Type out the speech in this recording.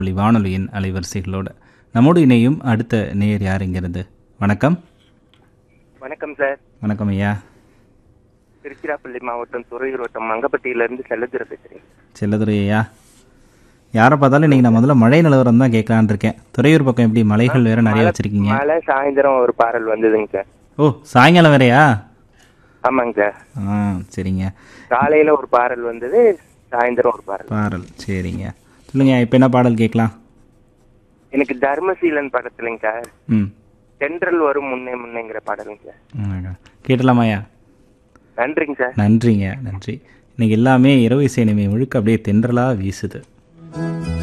ஒளி வானொலியின் அலைவரிசைகளோடு நம்மோடு இணையும் அடுத்த நேயர் யாருங்கிறது வணக்கம் வணக்கம் சார் வணக்கம் ஐயா திருச்சிராப்பள்ளி மாவட்டம் துறையூர் வட்டம் மங்கப்பட்டியிலிருந்து செல்லதுரை பேசுறேன் செல்லதுரை ஐயா யாரை பார்த்தாலும் இன்னைக்கு நான் முதல்ல மழை நிலவரம் தான் கேட்கலான்னு இருக்கேன் துறையூர் பக்கம் எப்படி மலைகள் வேற நிறைய வச்சிருக்கீங்க மழை சாயந்தரம் ஒரு பாடல் வந்ததுங்க சார் ஓ சாயங்காலம் வேறயா ஆமாங்க சார் ஆ சரிங்க காலையில ஒரு பாடல் வந்தது சாயந்தரம் ஒரு பாடல் பாடல் சரிங்க சொல்லுங்க இப்போ என்ன பாடல் கேட்கலாம் எனக்கு தர்மசீலன் படத்துலங்க சார் ம் தென்றல் வரும் முன்னே முன்னேங்கிற பாடலுங்க சார் ஆமாங்க. கேட்டலாமாய்யா நன்றிங்க சார் நன்றிங்க நன்றி இன்னைக்கு எல்லாமே இரவு இசை நிமை முழுக்க அப்படியே தென்றலாக வீசுது